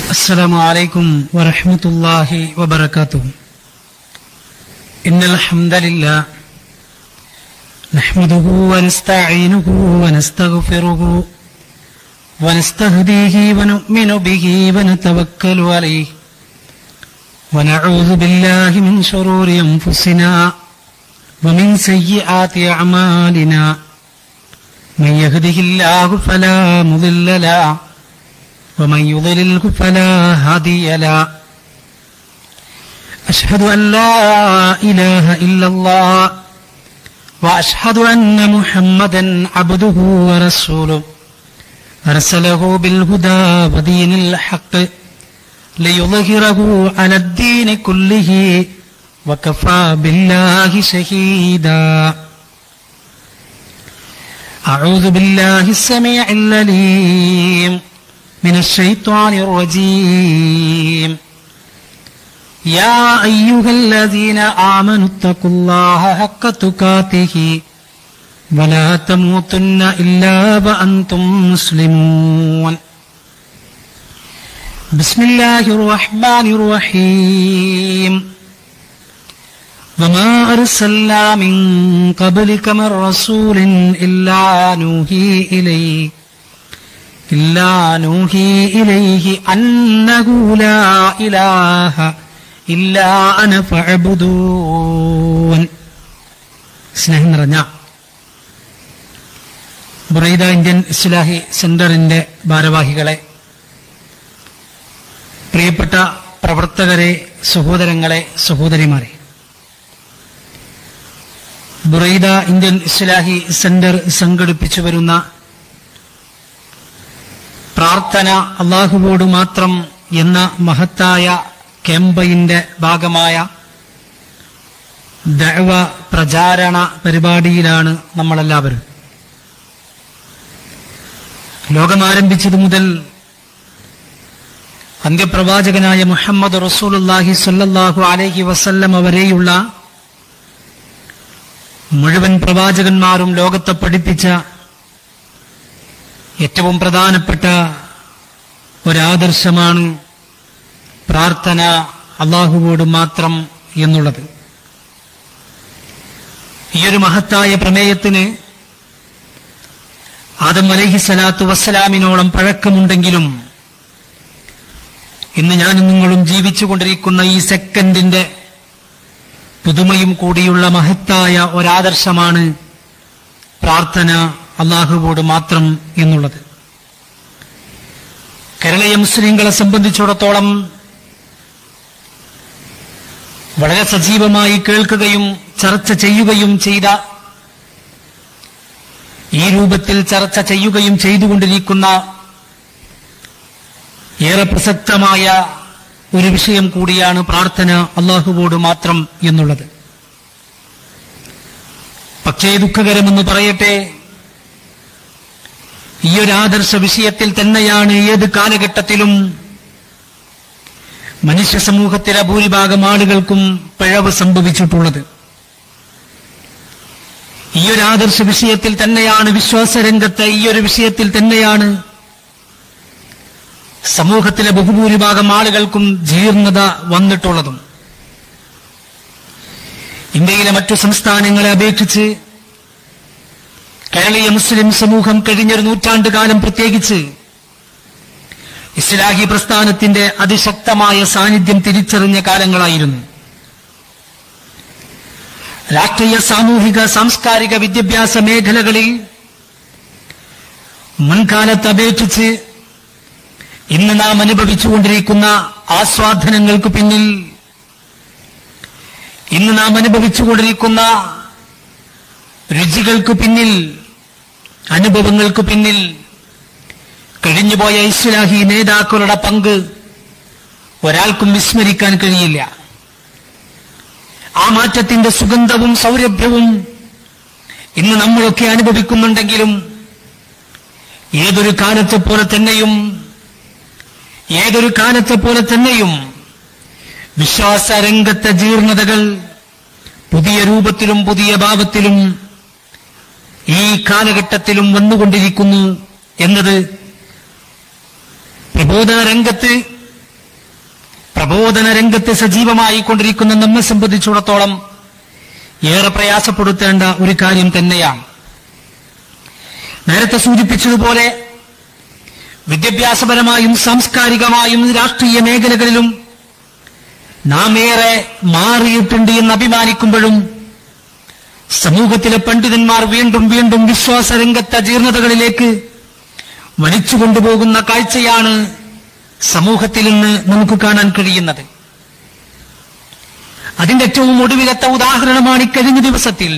السلام عليكم ورحمة الله وبركاته إن الحمد لله نحمده ونستعينه ونستغفره ونستهديه ونؤمن به ونتوكل عليه ونعوذ بالله من شرور أنفسنا ومن سيئات أعمالنا من يهده الله فلا مضل له ومن يضلله فلا هادي له أشهد أن لا إله إلا الله وأشهد أن محمدا عبده ورسوله أرسله بالهدى ودين الحق ليظهره على الدين كله وكفى بالله شهيدا أعوذ بالله السميع العليم من الشيطان الرجيم يا أيها الذين آمنوا اتقوا الله حق تقاته ولا تموتن إلا وأنتم مسلمون بسم الله الرحمن الرحيم وما أرسلنا من قبلك من رسول إلا نوحي إليه إلا نوحي إليه أنه لا إله إلا أنا فاعبدون സ്നേഹം നിറഞ്ഞ Buraidah Indian ഇസ്ലാഹി സെന്ററിന്റെ ഭാരവാഹികളെ പ്രിയപ്പെട്ട പ്രവർത്തകരെ സഹോദരങ്ങളെ സഹോദരിമാരെ ബുറൈദ ഇന്ത്യൻ ഇസ്ലാഹി സെന്റർ സംഘടിപ്പിച്ചു വരുന്ന പ്രാർത്ഥന അള്ളാഹുവോട് മാത്രം എന്ന മഹത്തായ ക്യാമ്പയിന്റെ ഭാഗമായ ദഅവ പ്രചാരണ പരിപാടിയിലാണ് നമ്മളെല്ലാവരും ലോകമാരംഭിച്ചതു മുതൽ അന്ത്യപ്രവാചകനായ മുഹമ്മദ് റസൂലുല്ലാഹി സല്ലല്ലാഹു അലൈഹി വസല്ലം വരെയുള്ള മുഴുവൻ പ്രവാചകന്മാരും ലോകത്തെ പഠിപ്പിച്ച ഏറ്റവും പ്രധാനപ്പെട്ട ഒരാദർശമാണ് പ്രാർത്ഥന അള്ളാഹുവോട് മാത്രം എന്നുള്ളത് ഈ ഒരു മഹത്തായ പ്രമേയത്തിന് ആദം അലഹി സ്വലാത്തു വസ്സലാമിനോളം പഴക്കമുണ്ടെങ്കിലും ഇന്ന് ഞാനും നിങ്ങളും ജീവിച്ചുകൊണ്ടിരിക്കുന്ന ഈ സെക്കൻഡിന്റെ പുതുമയും കൂടിയുള്ള മഹത്തായ ഒരാദർശമാണ് പ്രാർത്ഥന അള്ളാഹുവോട് മാത്രം എന്നുള്ളത് കേരളീയ മുസ്ലിങ്ങളെ സംബന്ധിച്ചിടത്തോളം വളരെ സജീവമായി കേൾക്കുകയും ചർച്ച ചെയ്യുകയും ചെയ്ത ഈ രൂപത്തിൽ ചർച്ച ചെയ്യുകയും ചെയ്തുകൊണ്ടിരിക്കുന്ന ഏറെ പ്രസക്തമായ ഒരു വിഷയം കൂടിയാണ് പ്രാർത്ഥന അള്ളാഹുവോട് മാത്രം എന്നുള്ളത് പക്ഷേ ദുഃഖകരമെന്ന് പറയട്ടെ ഈ ഒരു ആദർശ വിഷയത്തിൽ തന്നെയാണ് ഏത് കാലഘട്ടത്തിലും മനുഷ്യ സമൂഹത്തിലെ ഭൂരിഭാഗം ആളുകൾക്കും പിഴവ് സംഭവിച്ചിട്ടുള്ളത് ഈ ഒരു ആദർശ വിഷയത്തിൽ തന്നെയാണ് വിശ്വാസരംഗത്തെ ഈ ഒരു വിഷയത്തിൽ തന്നെയാണ് സമൂഹത്തിലെ ബഹുഭൂരിഭാഗം ആളുകൾക്കും ജീർണത വന്നിട്ടുള്ളതും ഇന്ത്യയിലെ മറ്റു സംസ്ഥാനങ്ങളെ അപേക്ഷിച്ച് കേരളീയ മുസ്ലിം സമൂഹം കഴിഞ്ഞൊരു നൂറ്റാണ്ട് കാലം പ്രത്യേകിച്ച് ഇസ്ലാഹി പ്രസ്ഥാനത്തിന്റെ അതിശക്തമായ സാന്നിധ്യം തിരിച്ചറിഞ്ഞ കാലങ്ങളായിരുന്നു രാഷ്ട്രീയ സാമൂഹിക സാംസ്കാരിക വിദ്യാഭ്യാസ മേഖലകളിൽ മുൻകാലത്ത് അപേക്ഷിച്ച് ഇന്ന് നാം അനുഭവിച്ചുകൊണ്ടിരിക്കുന്ന ആസ്വാദനങ്ങൾക്ക് പിന്നിൽ ഇന്ന് നാം അനുഭവിച്ചുകൊണ്ടിരിക്കുന്ന രുചികൾക്ക് പിന്നിൽ അനുഭവങ്ങൾക്ക് പിന്നിൽ കഴിഞ്ഞുപോയ ഇസ്ലാഹി നേതാക്കളുടെ പങ്ക് ഒരാൾക്കും വിസ്മരിക്കാൻ കഴിയില്ല ആ മാറ്റത്തിന്റെ സുഗന്ധവും സൗരഭ്യവും ഇന്ന് നമ്മളൊക്കെ അനുഭവിക്കുന്നുണ്ടെങ്കിലും ഏതൊരു കാലത്തെ പോലെ തന്നെയും ഏതൊരു കാലത്തെ പോലെ തന്നെയും വിശ്വാസ രംഗത്തെ ജീർണതകൾ പുതിയ രൂപത്തിലും പുതിയ ഭാവത്തിലും ഈ കാലഘട്ടത്തിലും വന്നുകൊണ്ടിരിക്കുന്നു എന്നത് പ്രബോധന രംഗത്ത് പ്രബോധന രംഗത്ത് സജീവമായി കൊണ്ടിരിക്കുന്ന നമ്മെ സംബന്ധിച്ചിടത്തോളം ഏറെ പ്രയാസപ്പെടുത്തേണ്ട ഒരു കാര്യം തന്നെയാണ് നേരത്തെ സൂചിപ്പിച്ചതുപോലെ വിദ്യാഭ്യാസപരമായും സാംസ്കാരികമായും രാഷ്ട്രീയ മേഖലകളിലും നാം ഏറെ മാറിയിട്ടുണ്ട് എന്ന് അഭിമാനിക്കുമ്പോഴും സമൂഹത്തിലെ പണ്ഡിതന്മാർ വീണ്ടും വീണ്ടും വിശ്വാസരംഗത്തെ ജീർണതകളിലേക്ക് വലിച്ചുകൊണ്ടുപോകുന്ന കാഴ്ചയാണ് സമൂഹത്തിൽ നിന്ന് നമുക്ക് കാണാൻ കഴിയുന്നത് അതിന്റെ ഏറ്റവും ഒടുവിലത്തെ ഉദാഹരണമാണ് ഇക്കഴിഞ്ഞ ദിവസത്തിൽ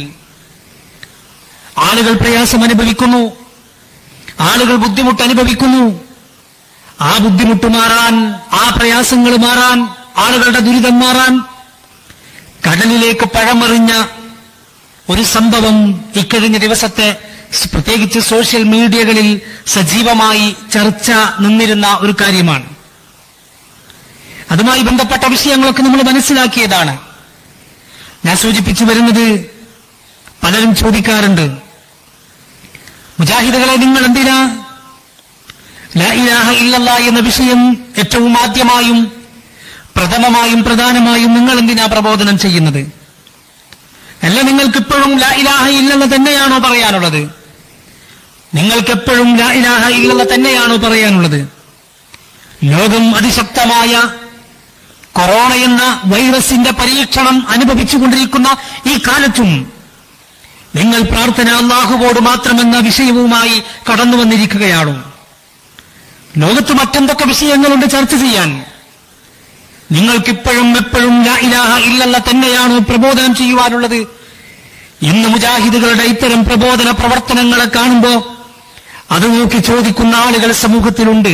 ആളുകൾ പ്രയാസം അനുഭവിക്കുന്നു ആളുകൾ ബുദ്ധിമുട്ട് അനുഭവിക്കുന്നു ആ ബുദ്ധിമുട്ട് മാറാൻ ആ പ്രയാസങ്ങൾ മാറാൻ ആളുകളുടെ ദുരിതം മാറാൻ കടലിലേക്ക് പഴമറിഞ്ഞ ഒരു സംഭവം ഇക്കഴിഞ്ഞ ദിവസത്തെ സ് പ്രത്യേകിച്ച് സോഷ്യൽ മീഡിയകളിൽ സജീവമായി ചർച്ച നിന്നിരുന്ന ഒരു കാര്യമാണ് അതുമായി ബന്ധപ്പെട്ട വിഷയങ്ങളൊക്കെ നമ്മൾ മനസ്സിലാക്കിയതാണ് ഞാൻ സൂചിപ്പിച്ചു വരുന്നത് പലരും ചോദിക്കാറുണ്ട് മുജാഹിദുകളെ നിങ്ങൾ എന്തിനാ ലാ ഇലാഹ ഇല്ലല്ലാ എന്ന വിഷയം ഏറ്റവും ആദ്യമായും പ്രഥമമായും പ്രധാനമായും നിങ്ങൾ എന്തിനാ പ്രബോധനം ചെയ്യുന്നത് അല്ല നിങ്ങൾക്കിപ്പോഴും ലാ ഇലാഹ ഇല്ലെന്ന് തന്നെയാണോ പറയാനുള്ളത് നിങ്ങൾക്കെപ്പോഴും ലാ ഇലാഹ ഇല്ലെന്ന് തന്നെയാണോ പറയാനുള്ളത് ലോകം അതിശക്തമായ കൊറോണ എന്ന വൈറസിന്റെ പരീക്ഷണം അനുഭവിച്ചുകൊണ്ടിരിക്കുന്ന ഈ കാലത്തും നിങ്ങൾ പ്രാർത്ഥന അള്ളാഹുവോട് മാത്രമെന്ന വിഷയവുമായി കടന്നു വന്നിരിക്കുകയാണോ ലോകത്ത് മറ്റെന്തൊക്കെ വിഷയങ്ങളുണ്ട് ചർച്ച ചെയ്യാൻ നിങ്ങൾക്കിപ്പോഴും എപ്പോഴും ലാ ഇലാഹ ഇല്ലല്ല തന്നെയാണോ പ്രബോധനം ചെയ്യുവാനുള്ളത് ഇന്ന് മുജാഹിദുകളുടെ ഇത്തരം പ്രബോധന പ്രവർത്തനങ്ങളെ കാണുമ്പോ അത് നോക്കി ചോദിക്കുന്ന ആളുകൾ സമൂഹത്തിലുണ്ട്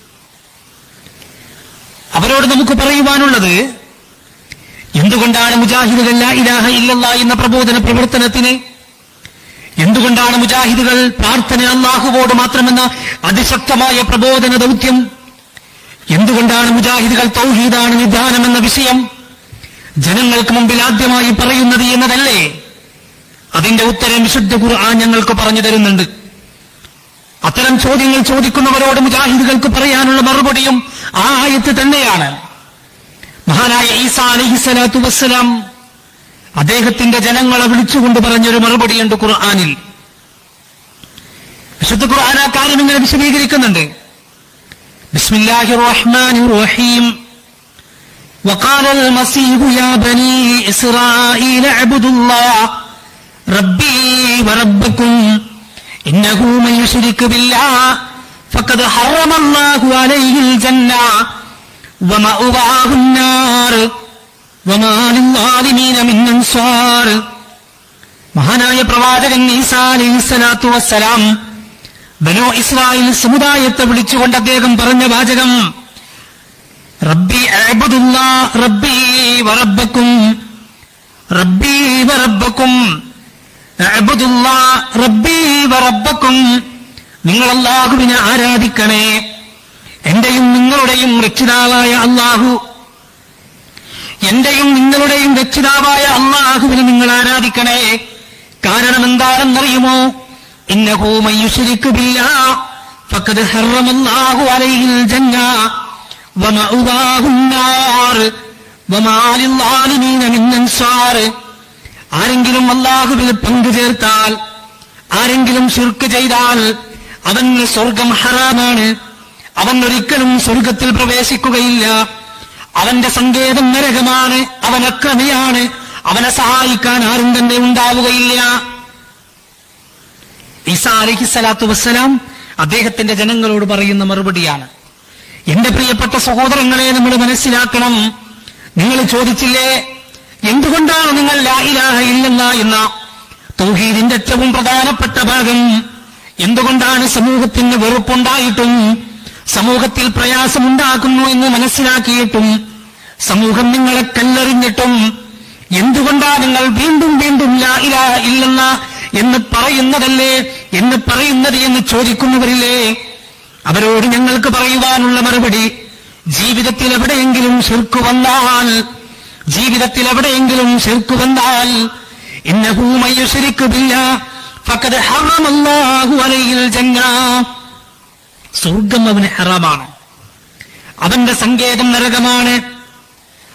അവരോട് നമുക്ക് പറയുവാനുള്ളത് എന്തുകൊണ്ടാണ് മുജാഹിദുകൾ ലാ ഇലാഹ ഇല്ലല്ല എന്ന പ്രബോധന പ്രവർത്തനത്തിന് എന്തുകൊണ്ടാണ് മുജാഹിദുകൾ പ്രാർത്ഥന അള്ളാഹുവോട് മാത്രമെന്ന അതിശക്തമായ പ്രബോധന ദൗത്യം എന്തുകൊണ്ടാണ് മുജാഹിദുകൾ തൗഹീദാണ് നിദാനമെന്ന വിഷയം ജനങ്ങൾക്ക് മുമ്പിൽ ആദ്യമായി പറയുന്നത് എന്നതല്ലേ അതിന്റെ ഉത്തരം വിശുദ്ധ ഖുർആൻ ഞങ്ങൾക്ക് പറഞ്ഞു തരുന്നുണ്ട് അത്തരം ചോദ്യങ്ങൾ ചോദിക്കുന്നവരോട് മുജാഹിദുകൾക്ക് പറയാനുള്ള മറുപടിയും ആ ആയത്ത് തന്നെയാണ് മഹാനായ ഈസാ അലഹിസലാത്തു വസ്സലാം അദ്ദേഹത്തിന്റെ ജനങ്ങളെ വിളിച്ചുകൊണ്ട് പറഞ്ഞൊരു മറുപടിയുണ്ട് ഖുർആാനിൽ വിശുദ്ധ ഖുർആൻ ആ കാര്യം ഇങ്ങനെ വിശദീകരിക്കുന്നുണ്ട് ബിസ്മില്ലാഹി റഹ്മാൻ റഹീം وقال المسيح يا بني إسرائيل اعبدوا الله ربي وربكم إنه من يشرك بالله فقد حرم الله عليه الجنة ومأواه النار وما للظالمين من أنصار മഹാനായ പ്രവാചകൻ ഈസാ അലൈഹി സ്വലാത്തു വസ്സലാം ബനോ ഇസ്രായേൽ സമുദായത്തെ വിളിച്ചുകൊണ്ട് അദ്ദേഹം പറഞ്ഞ വാചകം റബ്ബി അഅ്ബുദുല്ലാ റബ്ബി വറബ്ബക്കും റബ്ബി വറബ്ബക്കും അഅ്ബുദുല്ലാ റബ്ബി വറബ്ബക്കും നിങ്ങൾ അള്ളാഹുവിനെ ആരാധിക്കണേ എന്റെയും നിങ്ങളുടെയും രക്ഷിതാവായ അള്ളാഹു എന്റെയും നിങ്ങളുടെയും രക്ഷിതാവായ അള്ളാഹുവിനെ നിങ്ങൾ ആരാധിക്കണേ കാരണം എന്താണെന്നറിയുമോ ഇന്നഹു മയ്യുശരിക്കു ബില്ലാ ഫഖദ് ഹറമല്ലാഹു അലൈഹിൽ ജന്ന വമഅവാഹു النار വമാ ലിൽളാലിമീന മിൻ അൻസാർ ആരെങ്കിലും അള്ളാഹുവിൽ പങ്കു ചേർത്താൽ ആരെങ്കിലും ശുർക്ക് ചെയ്താൽ അവന് സ്വർഗം ഹറാമാണ് അവൻ ഒരിക്കലും സ്വർഗത്തിൽ പ്രവേശിക്കുകയില്ല അവന്റെ സങ്കേതം നരകമാണ് അവൻ അക്രമിയാണ് അവനെ സഹായിക്കാൻ ആരും തന്നെ ഉണ്ടാവുകയില്ല ഈസാ അലഹിസ്സലാത്തു വസ്സലാം അദ്ദേഹത്തിന്റെ ജനങ്ങളോട് പറയുന്ന മറുപടിയാണ് എന്റെ പ്രിയപ്പെട്ട സഹോദരങ്ങളെ നമ്മൾ മനസ്സിലാക്കണം നിങ്ങൾ ചോദിച്ചില്ലേ എന്തുകൊണ്ടാണ് നിങ്ങൾ ലാ ഇലാഹ ഇല്ലല്ല എന്ന തൗഹീദിന്റെ ഏറ്റവും പ്രധാനപ്പെട്ട ഭാഗം എന്തുകൊണ്ടാണ് സമൂഹത്തിന് വെറുപ്പുണ്ടായിട്ടും സമൂഹത്തിൽ പ്രയാസമുണ്ടാക്കുന്നു എന്ന് മനസ്സിലാക്കിയിട്ടും സമൂഹം നിങ്ങളെ കല്ലെറിഞ്ഞിട്ടും എന്തുകൊണ്ടാ നിങ്ങൾ വീണ്ടും വീണ്ടും ലാ ഇലാഹ ഇല്ലെന്ന എന്ന് പറയുന്നതല്ലേ എന്ന് പറയുന്നത് എന്ന് ചോദിക്കുന്നവരില്ലേ അവരോട് ഞങ്ങൾക്ക് പറയുവാനുള്ള മറുപടി ജീവിതത്തിൽ എവിടെയെങ്കിലും ശിർക്ക് വന്നാൽ ജീവിതത്തിൽ എവിടെയെങ്കിലും ശിർക്ക് വന്നാൽ ഇന്നഹു മയ്യുശരിക്കു ബില്ല ഫഖദ് ഹറമല്ലാഹു അലൈഹിൽ ജന്ന സ്വർഗം അവന് ഹറാമാണ് അവന്റെ സങ്കേതം നരകമാണ്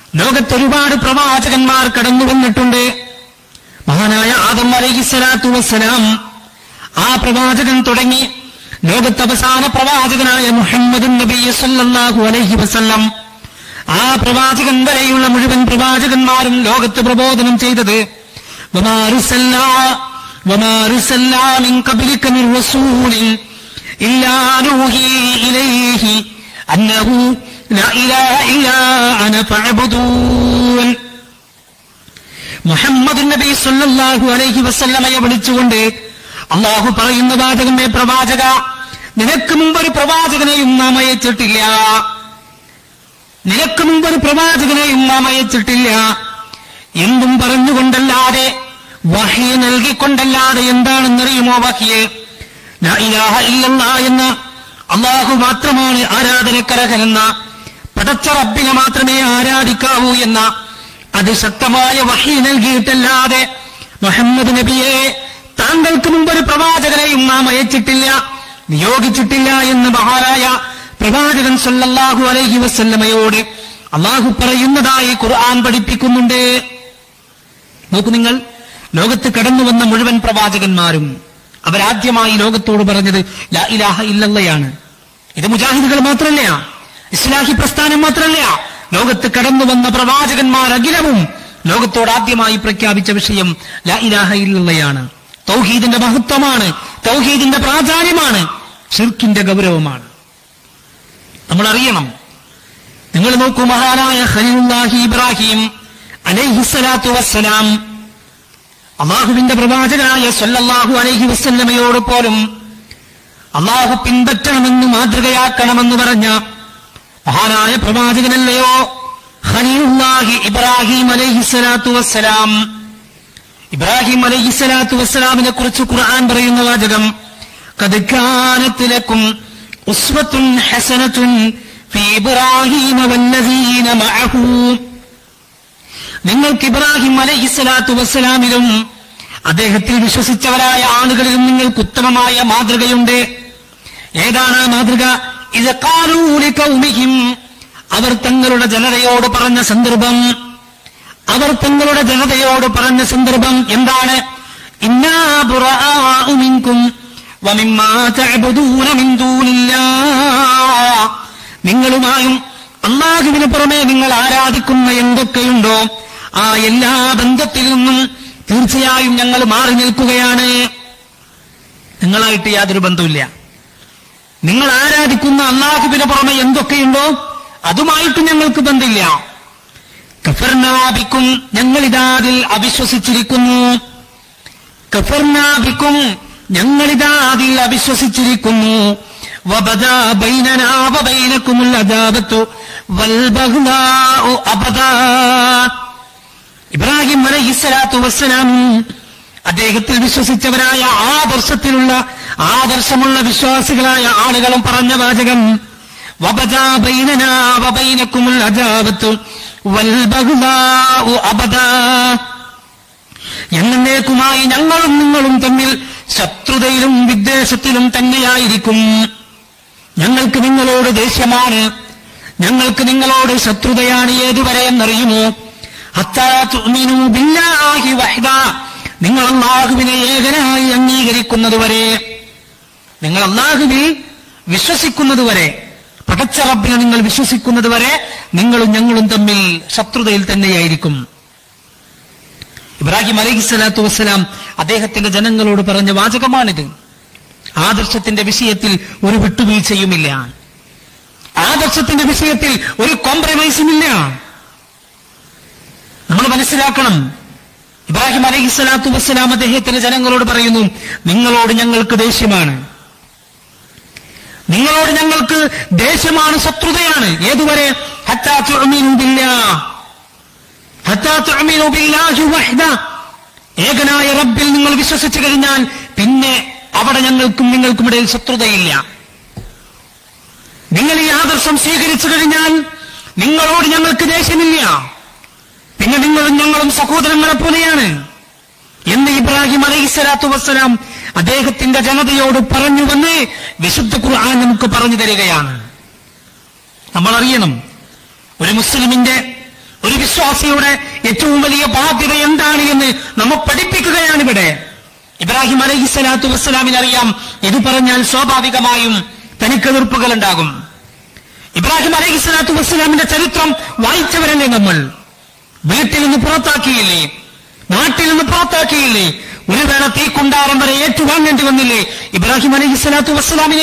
ലോകത്ത് ഒരുപാട് പ്രവാചകന്മാർ കടന്നു വന്നിട്ടുണ്ട് മഹാനായ ആദം അലൈഹിസ്സലാത്തു വസ്സലാം ആ പ്രവാചകൻ തുടങ്ങി ലോകത്ത് അവസാന പ്രവാചകനായ മുഹമ്മദ് നബി സല്ലല്ലാഹു അലൈഹി വസല്ലം ആ പ്രവാചകൻ വരെയുള്ള മുഴുവൻ പ്രവാചകന്മാരും ലോകത്ത് പ്രബോധനം ചെയ്തത് വമാ അർസൽനാ വമാ അർസൽനാ മിൻ ഖബ്ലിക മിൻ റസൂലിൻ ഇല്ലാ നൂഹി ഇലൈഹി അന്നഹു ലാ ഇലാഹ ഇല്ലാ അന ഫഅബ്ദൂൻ മുഹമ്മദ് നബി സല്ലല്ലാഹു അലൈഹി വസല്ലമയെ വിളിച്ചുകൊണ്ട് അള്ളാഹു പറയുന്ന വാചകമേ പ്രവാചക നിനക്ക് മുമ്പ് ഒരു പ്രവാചകനെയും നാം അയച്ചിട്ടില്ല നിനക്ക് മുമ്പ് ഒരു പ്രവാചകനെയും നാം അയച്ചിട്ടില്ല എന്തും പറഞ്ഞുകൊണ്ടല്ലാതെ വഹി നൽകിക്കൊണ്ടല്ലാതെ എന്താണെന്നറിയുമോ വഹിയെ ലാ ഇലാഹ ഇല്ലല്ലാ എന്ന അള്ളാഹു മാത്രമാണ് ആരാധനക്കരകനെന്ന പടച്ച റബ്ബിനെ മാത്രമേ ആരാധിക്കാവൂ എന്ന അതിശക്തമായ വഹി നൽകിയിട്ടല്ലാതെ മുഹമ്മദ് നബിയെ താങ്കൾക്ക് മുമ്പ് ഒരു പ്രവാചകനെയും നാം അയച്ചിട്ടില്ല നിയോഗിച്ചിട്ടില്ല എന്ന് മഹാനായ പ്രവാചകൻ സല്ലല്ലാഹു അലൈഹി വസല്ലമയോട് അള്ളാഹു പറയുന്നതായി ഖുർആൻ പഠിപ്പിക്കുന്നുണ്ട് നോക്കൂ നിങ്ങൾ ലോകത്ത് കടന്നു വന്ന മുഴുവൻ പ്രവാചകന്മാരും അവരാദ്യമായി ലോകത്തോട് പറഞ്ഞത് ലാ ഇലാഹ ഇല്ലല്ലയാണ് ഇത് മുജാഹിദുകൾ മാത്രമല്ല ഇസ്ലാഹി പ്രസ്ഥാനം മാത്രമല്ല ലോകത്ത് കടന്നു വന്ന പ്രവാചകന്മാർ അഖിലവും ലോകത്തോട് ആദ്യമായി പ്രഖ്യാപിച്ച വിഷയം ലാ ഇലാഹ ഇല്ലല്ലയാണ് തൗഹീദിന്റെ മഹത്വമാണ് തൗഹീദിന്റെ പ്രാധാന്യമാണ് ഷിർക്കിന്റെ ഗൗരവമാണ് നമ്മൾ അറിയണം നിങ്ങൾ നോക്കൂ മഹാനായ ഖലീലുല്ലാഹി ഇബ്രാഹിം അലൈഹിസ്സലാത്തു വസ്സലാം അള്ളാഹുവിന്റെ പ്രവാചകനായ സല്ലല്ലാഹു അലൈഹി വസല്ലമയോട് പോലും അള്ളാഹു പിൻപറ്റണമെന്ന് മാതൃകയാക്കണമെന്ന് പറഞ്ഞ മഹാനായ പ്രവാചകനല്ലയോ ഖലീലുല്ലാഹി ഇബ്രാഹിം അലൈഹിസ്സലാത്തു വസ്സലാം ഇബ്രാഹിം അലൈഹിസ്സലാത്തു വസ്സലാമിനെ കുറിച്ച് ഖുർആൻ പറയുന്ന വാചകം قد كانت لكم أسوة حسنة في إبراهيم والذين معه നിങ്ങൾക്ക് ഇബ്രാഹിം അലൈഹിസ്സലാത്തു വസ്സലാമിലും അദ്ദേഹത്തിൽ വിശ്വസിച്ചവരായ ആളുകളിലും നിങ്ങൾക്ക് ഉത്തമമായ മാതൃകയുണ്ട് ഏതാണ് ആ മാതൃക ഇത് കാലൂലി കൗമിഹിം അവർ തങ്ങളുടെ ജനതയോട് പറഞ്ഞ സന്ദർഭം അവർ തങ്ങളുടെ ജനതയോട് പറഞ്ഞ സന്ദർഭം എന്താണ് ഇന്നാ ബുറാഉ മിൻകും വമിമ്മാ തഅബുദൂന മിൻ ദൂനില്ലാഹ് നിങ്ങളുമായും അള്ളാഹുവിന് പുറമെ നിങ്ങൾ ആരാധിക്കുന്ന എന്തൊക്കെയുണ്ടോ ആ എല്ലാ ബന്ധത്തിൽ നിന്നും തീർച്ചയായും ഞങ്ങൾ മാറി നിൽക്കുകയാണ് നിങ്ങളായിട്ട് യാതൊരു ബന്ധമില്ല നിങ്ങൾ ആരാധിക്കുന്ന അള്ളാഹുവിന് പുറമെ എന്തൊക്കെയുണ്ടോ അതുമായിട്ട് ഞങ്ങൾക്ക് ബന്ധമില്ല കഫർനാബിക്കും ഞങ്ങളിതാ അതിൽ അവിശ്വസിച്ചിരിക്കുന്നു കഫർനാബിക്കും ഞങ്ങളിതാ അതിൽ അവിശ്വസിച്ചിരിക്കുന്നു വബദാ ബൈനനാ വബൈനക്കുമുൽ അദാബത്തു വൽബഗ്ദാഉ അബദാ ഇബ്രാഹിം അലൈഹിസ്സലാത്തു വസ്സലാം അദ്ദേഹത്തിൽ വിശ്വസിച്ചവരായ ആദർശത്തിലുള്ള ആദർശമുള്ള വിശ്വാസികളായ ആളുകളും പറഞ്ഞ വാചകം വബദാ ബൈനനാ വബൈനക്കുമുൽ അദാബത്തു വൽബഗ്ദാഉ അബദാ എന്നേക്കുമായി ഞങ്ങളും നിങ്ങളും തമ്മിൽ ശത്രുതയിലും വിദ്വേഷത്തിലും തന്നെയായിരിക്കും ഞങ്ങൾക്ക് നിങ്ങളോട് ദേഷ്യമാണ് ഞങ്ങൾക്ക് നിങ്ങളോട് ശത്രുതയാണ് ഏതുവരെ എന്നറിയുമോ ഹത്താ തുഅ്മിനൂ ബില്ലാഹി വഹ്ദ നിങ്ങൾ അള്ളാഹുവിനെ ഏകനായി അംഗീകരിക്കുന്നതുവരെ നിങ്ങൾ അള്ളാഹുവിൽ വിശ്വസിക്കുന്നതുവരെ പടച്ച റബ്ബിനെ നിങ്ങൾ വിശ്വസിക്കുന്നതുവരെ നിങ്ങളും ഞങ്ങളും തമ്മിൽ ശത്രുതയിൽ തന്നെയായിരിക്കും ഇബ്രാഹിം അലൈഹി സ്വലാത്തു വസ്സലാം അദ്ദേഹത്തിന്റെ ജനങ്ങളോട് പറഞ്ഞ വാചകമാണിത് ആദർശത്തിന്റെ വിഷയത്തിൽ ഒരു വിട്ടുവീഴ്ചയുമില്ല ആദർശത്തിന്റെ വിഷയത്തിൽ ഒരു കോംപ്രമൈസുമില്ല നമ്മൾ മനസ്സിലാക്കണം ഇബ്രാഹിം അലൈഹി സ്വലാത്തു വസ്സലാം അദ്ദേഹത്തിന്റെ ജനങ്ങളോട് പറയുന്നു നിങ്ങളോട് ഞങ്ങൾക്ക് ദേഷ്യമാണ് നിങ്ങളോട് ഞങ്ങൾക്ക് ദേഷ്യമാണ് ശത്രുതയാണ് ഏതുവരെ ഹത്താ തുഅ്മിനൂ ബില്ലാഹ് ഹത്താ തുഅ്മിനൂ ബില്ലാഹി വഹ്ദ ഏകനായ റബ്ബിൽ നിങ്ങൾ വിശ്വസിച്ചു കഴിഞ്ഞാൽ പിന്നെ അവിടെ ഞങ്ങൾക്കും നിങ്ങൾക്കും ഇടയിൽ ശത്രുതയില്ല നിങ്ങൾ ഈ ആദർശം സ്വീകരിച്ചു കഴിഞ്ഞാൽ നിങ്ങളോട് ഞങ്ങൾക്ക് ദേഷ്യമില്ല പിന്നെ നിങ്ങളും ഞങ്ങളും സഹോദരങ്ങളെ പോലെയാണ് എന്ന് ഇബ്രാഹിം അലൈഹിസ്സലാത്തു വസ്സലാം അദ്ദേഹത്തിന്റെ ജനതയോട് പറഞ്ഞുവെന്ന് വിശുദ്ധ ഖുർആൻ നമുക്ക് പറഞ്ഞു തരികയാണ് നമ്മൾ അറിയണം ഒരു മുസ്ലിമിന്റെ ഒരു വിശ്വാസിയുടെ ഏറ്റവും വലിയ ബാധ്യത എന്താണ് എന്ന് നമ്മെ പഠിപ്പിക്കുകയാണ് ഇവിടെ ഇബ്രാഹിം അലൈഹി സ്വലാത്തു വസ്സലാമിന് അറിയാം ഇത് പറഞ്ഞാൽ സ്വാഭാവികമായും തനിക്ക് എതിർപ്പുകൾ ഉണ്ടാകും ഇബ്രാഹിം അലൈഹി സ്വലാത്തു വസ്സലാമിന്റെ ചരിത്രം വായിച്ചവരല്ലേ നമ്മൾ വീട്ടിൽ നിന്ന് പുറത്താക്കിയില്ലേ നാട്ടിൽ നിന്ന് പുറത്താക്കിയില്ലേ ഒരു വേള തീക്കുണ്ടാരം വരെ ഏറ്റുവാങ്ങേണ്ടി വന്നില്ലേ ഇബ്രാഹിം അലൈഹി സ്വലാത്തു വസ്സലാമിനെ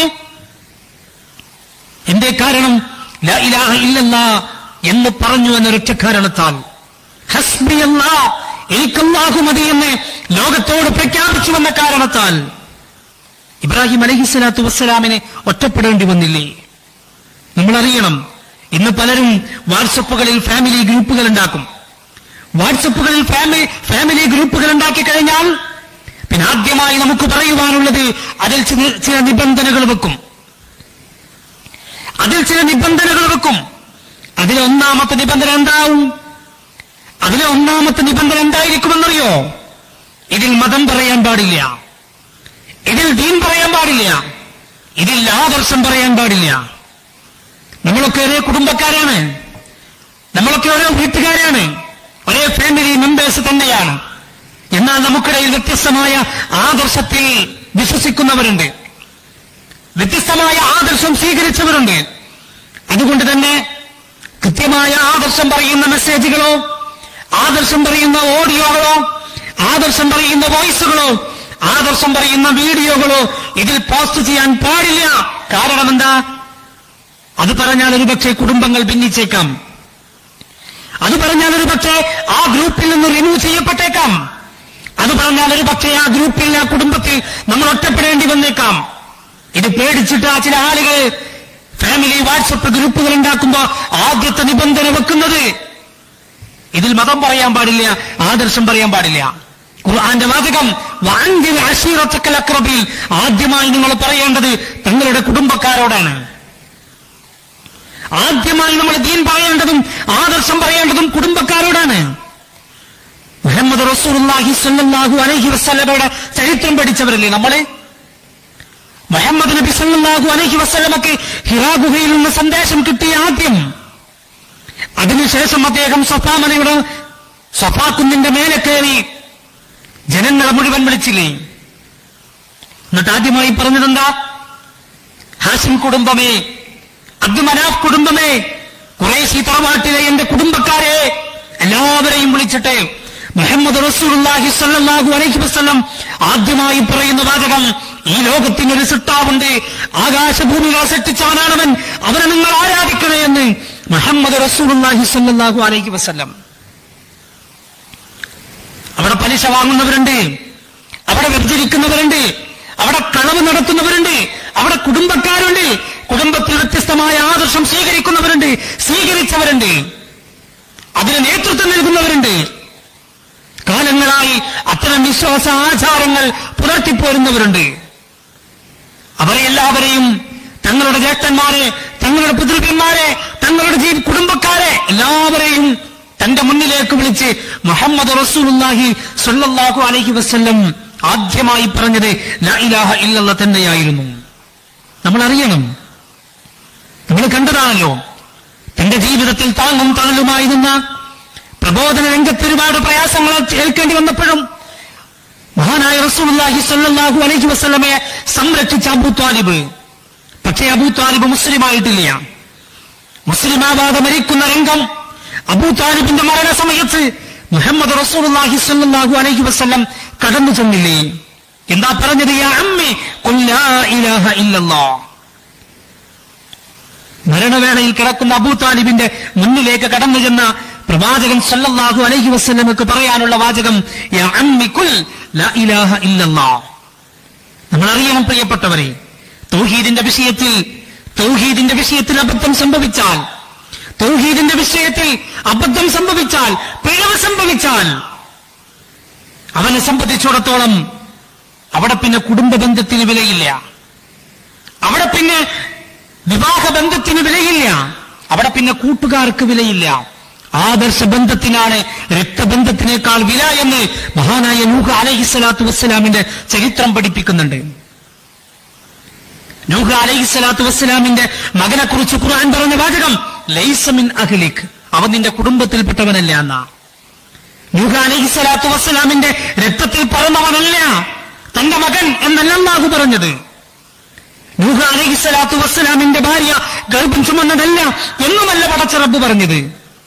എന്തേ കാരണം ലാ ഇലാഹ ഇല്ലല്ലാ എന്ന് പറഞ്ഞു എന്നൊരൊറ്റ കാരണത്താൽ ഹസ്ബി അല്ലാ എനിക്കല്ലാഹു മതി എന്ന് ലോകത്തോട് പ്രഖ്യാപിച്ചു വന്ന കാരണത്താൽ ഇബ്രാഹിം അലഹി സ്വലാത്തു വസ്സലാമിനെ ഒറ്റപ്പെടേണ്ടി വന്നില്ലേ നമ്മൾ അറിയണം ഇന്ന് പലരും വാട്സപ്പുകളിൽ ഫാമിലി ഗ്രൂപ്പുകൾ ഉണ്ടാക്കും വാട്സപ്പുകളിൽ ഫാമിലി ഫാമിലി ഗ്രൂപ്പുകൾ ഉണ്ടാക്കി കഴിഞ്ഞാൽ പിന്നെ ആദ്യമായി നമുക്ക് പറയുവാനുള്ളത് അതിൽ ചില- ചില നിബന്ധനകൾ വെക്കും അതിൽ ചില നിബന്ധനകൾ വെക്കും അതിലെ ഒന്നാമത്തെ നിബന്ധന എന്താവും അതിലെ ഒന്നാമത്തെ നിബന്ധന എന്തായിരിക്കുമെന്നറിയോ ഇതിൽ മതം പറയാൻ പാടില്ല ഇതിൽ ദീൻ പറയാൻ പാടില്ല ഇതിൽ ആദർശം പറയാൻ പാടില്ല നമ്മളൊക്കെ ഒരേ കുടുംബക്കാരാണ് നമ്മളൊക്കെ ഓരോ വീട്ടുകാരാണ് ഒരേ ഫാമിലി മെമ്പേഴ്സ് തന്നെയാണ് എന്നാൽ നമുക്കിടയിൽ വ്യത്യസ്തമായ ആദർശത്തിൽ വിശ്വസിക്കുന്നവരുണ്ട് വ്യത്യസ്തമായ ആദർശം സ്വീകരിച്ചവരുണ്ട് അതുകൊണ്ട് തന്നെ കൃത്യമായ ആദർശം പറയുന്ന മെസ്സേജുകളോ ആദർശം പറയുന്ന ഓഡിയോകളോ ആദർശം പറയുന്ന വോയിസുകളോ ആദർശം പറയുന്ന വീഡിയോകളോ ഇതിൽ പോസ്റ്റ് ചെയ്യാൻ പാടില്ല കാരണം എന്താ അത് പറഞ്ഞാൽ ഒരുപക്ഷെ കുടുംബങ്ങൾ ഭിന്നിച്ചേക്കാം അത് പറഞ്ഞാൽ ഒരു പക്ഷേ ആ ഗ്രൂപ്പിൽ നിന്ന് റിമൂവ് ചെയ്യപ്പെട്ടേക്കാം അത് പറഞ്ഞാൽ ഒരു പക്ഷേ ആ ഗ്രൂപ്പിൽ ആ കുടുംബത്തിൽ നമ്മൾ ഒറ്റപ്പെടേണ്ടി വന്നേക്കാം ഇത് പേടിച്ചിട്ട് ആ ചില ആളുകൾ ഫാമിലി വാട്സപ്പ് ഗ്രൂപ്പുകൾ ഉണ്ടാക്കുമ്പോ ആദ്യത്തെ നിബന്ധന വെക്കുന്നത് ഇതിൽ മതം പറയാൻ പാടില്ല ആദർശം പറയാൻ പാടില്ല ഖുർആന്റെ വാചകം വാൻതിൽ അഷീറത്തക്കൽ അക്രബിൽ ആദ്യമായി നിങ്ങൾ പറയേണ്ടത് തങ്ങളുടെ കുടുംബക്കാരോടാണ് ആദ്യമായി നമ്മൾ ദീൻ പറയേണ്ടതും ആദർശം പറയേണ്ടതും കുടുംബക്കാരോടാണ് മുഹമ്മദ് റസൂലുള്ളാഹി സ്വല്ലല്ലാഹു അലൈഹി വസല്ലമയുടെ ചരിത്രം പഠിച്ചവരല്ലേ നമ്മള് മുഹമ്മദ് നബി സല്ലല്ലാഹു അലൈഹി വസല്ലമക്ക് ഹിറാ ഗുഹയിൽ നിന്ന് സന്ദേശം കിട്ടിയ ആദ്യം അതിനുശേഷം അദ്ദേഹം സഫാ മലയുടെ സഫാ കുന്നിന്റെ മേലെ കയറി ജനങ്ങളെ മുഴുവൻ വിളിച്ചില്ലേ എന്നിട്ട് ആദ്യമായി പറഞ്ഞതെന്താ ഹാഷിം കുടുംബമേ അബ്ദുമനാഫ് കുടുംബമേ കുറേശി തറവാട്ടിലെ എന്റെ കുടുംബക്കാരെ എല്ലാവരെയും വിളിച്ചിട്ട് മുഹമ്മദ് റസൂലുള്ളാഹി സ്വല്ലല്ലാഹു അലൈഹി വസല്ലം ആദ്യമായി പറയുന്ന വാചകം ഈ ലോകത്തിന് ഒരു സിട്ടാവുണ്ട് ആകാശഭൂമികളെ സൃഷ്ടിച്ചവനാണവൻ അവനെ നിങ്ങൾ ആരാധിക്കണേ എന്ന് മുഹമ്മദ് റസൂലുള്ളാഹി സ്വല്ലല്ലാഹു അലൈഹി വസല്ലം അവിടെ പലിശ വാങ്ങുന്നവരുണ്ട് അവിടെ വ്യഭിചരിക്കുന്നവരുണ്ട് അവിടെ കളവ് നടത്തുന്നവരുണ്ട് അവിടെ കുടുംബക്കാരുണ്ട് കുടുംബത്തിൽ വ്യത്യസ്തമായ ആദർശം സ്വീകരിക്കുന്നവരുണ്ട് സ്വീകരിച്ചവരുണ്ട് അതിന് നേതൃത്വം നൽകുന്നവരുണ്ട് കാലങ്ങളായി അത്തരം വിശ്വാസ ആചാരങ്ങൾ പുലർത്തിപ്പോരുന്നവരുണ്ട് അവരെ എല്ലാവരെയും തങ്ങളുടെ ജ്യേഷ്ഠന്മാരെ തങ്ങളുടെ പിതൃക്കന്മാരെ തങ്ങളുടെ ജീ കുടുംബക്കാരെ എല്ലാവരെയും തന്റെ മുന്നിലേക്ക് വിളിച്ച് മുഹമ്മദ് റസൂലുള്ളാഹി സ്വല്ലല്ലാഹു അലൈഹി വസല്ലം ആദ്യമായി പറഞ്ഞത് ലാ ഇലാഹ ഇല്ലല്ല തന്നെയായിരുന്നു നമ്മൾ അറിയണം നമ്മൾ കണ്ടതാണല്ലോ തന്റെ ജീവിതത്തിൽ താങ്ങും തണലുമായി നിന്ന പ്രബോധന രംഗത്ത് ഒരുപാട് പ്രയാസങ്ങൾ ഏൽക്കേണ്ടി വന്നപ്പോഴും മഹാനായ റസൂലുള്ളാഹി സ്വല്ലല്ലാഹു അലൈഹി വസല്ലമയെ സംരക്ഷിച്ച അബൂ താലിബ് പക്ഷേ അബൂ താലിബ് മുസ്ലിമായിട്ടില്ല മുസ്ലിമാവാതെ മരിക്കുന്ന രംഗം അബൂ താലിബിന്റെ മരണസമയത്ത് മുഹമ്മദ് റസൂലുള്ളാഹി സ്വല്ലല്ലാഹു അലൈഹി വസല്ലം കടന്നു ചെന്നില്ലേ എന്താ പറഞ്ഞത് യാ അമ്മി ഖുൽ ലാ ഇലാഹ ഇല്ലല്ലാഹ് മരണവേളയിൽ കിടക്കുന്ന അബൂ താലിബിന്റെ മുന്നിലേക്ക് കടന്നു ചെന്ന പ്രവാചകൻ സല്ലല്ലാഹു അലൈഹി വസല്ലമക്ക് പറയാനുള്ള വാചകം യാ അമ്മി ഖുൽ ലാ ഇലാഹ ഇല്ലല്ലാഹ് നമ്മൾ അറിയണം പ്രിയപ്പെട്ടവരെ തൗഹീദിന്റെ വിഷയത്തിൽ തൗഹീദിന്റെ വിഷയത്തിൽ അബദ്ധം സംഭവിച്ചാൽ തൗഹീദിന്റെ വിഷയത്തിൽ അബദ്ധം സംഭവിച്ചാൽ പിഴവ് സംഭവിച്ചാൽ അവനെ സംബന്ധിച്ചിടത്തോളം അവിടെ പിന്നെ കുടുംബ ബന്ധത്തിന് വിലയില്ല അവിടെ പിന്നെ വിവാഹ ബന്ധത്തിന് വിലയില്ല അവിടെ പിന്നെ കൂട്ടുകാർക്ക് വിലയില്ല ആദർശ ബന്ധത്തിനാണ് രക്തബന്ധത്തിനേക്കാൾ വില എന്ന് മഹാനായ നൂഹ അലഹിസ്സലാത്തു വസ്സലാമിന്റെ ചരിത്രം പഠിപ്പിക്കുന്നുണ്ട് നൂഹ അലഹിസ്സലാത്തു വസ്സലാമിന്റെ മകനെ കുറിച്ച് ഖുർആൻ പറഞ്ഞ വാചകം ലൈസമിൻ അഹ്ലിക് അവൻ നിന്റെ കുടുംബത്തിൽപ്പെട്ടവനല്ല എന്നാ നൂഹ അലൈഹി സ്വലാത്തു വസ്സലാമിന്റെ രക്തത്തിൽ പറന്നവനല്ല തന്റെ മകൻ എന്നല്ല അള്ളാഹു പറഞ്ഞത് നൂഹ അലൈഹി സ്വലാത്തു വസ്സലാമിന്റെ ഭാര്യ ഗർഭം ചുമന്നതല്ല എന്നുമല്ല പടച്ച റബ്ബ് പറഞ്ഞത്